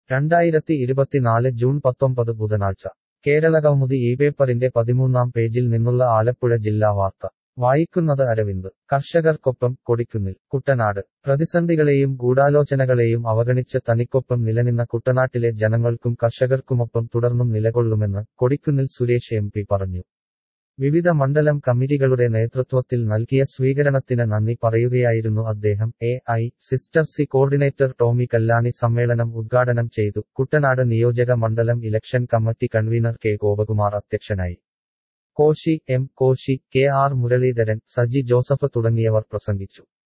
രണ്ടായിരത്തി ഇരുപത്തിനാല് ജൂൺ പത്തൊമ്പത് ബുധനാഴ്ച കേരളകൗമുദി ഈ പേപ്പറിന്റെ പതിമൂന്നാം പേജിൽ നിന്നുള്ള ആലപ്പുഴ ജില്ലാ വാർത്ത വായിക്കുന്നത് അരവിന്ദ് കർഷകർക്കൊപ്പം കൊടിക്കുന്നിൽ കുട്ടനാട് പ്രതിസന്ധികളെയും ഗൂഢാലോചനകളെയും അവഗണിച്ച് തനിക്കൊപ്പം നിലനിന്ന കുട്ടനാട്ടിലെ ജനങ്ങൾക്കും കർഷകർക്കുമൊപ്പം തുടർന്നും നിലകൊള്ളുമെന്ന് കൊടിക്കുന്നിൽ സുരേഷ് എം പി പറഞ്ഞു വിവിധ മണ്ഡലം കമ്മിറ്റികളുടെ നേതൃത്വത്തിൽ നൽകിയ സ്വീകരണത്തിന് നന്ദി പറയുകയായിരുന്നു അദ്ദേഹം എ ഐ സിസ്റ്റർ സി കോർഡിനേറ്റർ ടോമി കല്ലാനി സമ്മേളനം ഉദ്ഘാടനം ചെയ്തു കുട്ടനാട് നിയോജക മണ്ഡലം election committee convener K Gopakumar അധ്യക്ഷനായി Koshy M Koshy K R Muraleedharan Saji Joseph തുടങ്ങിയവർ പ്രസംഗിച്ചു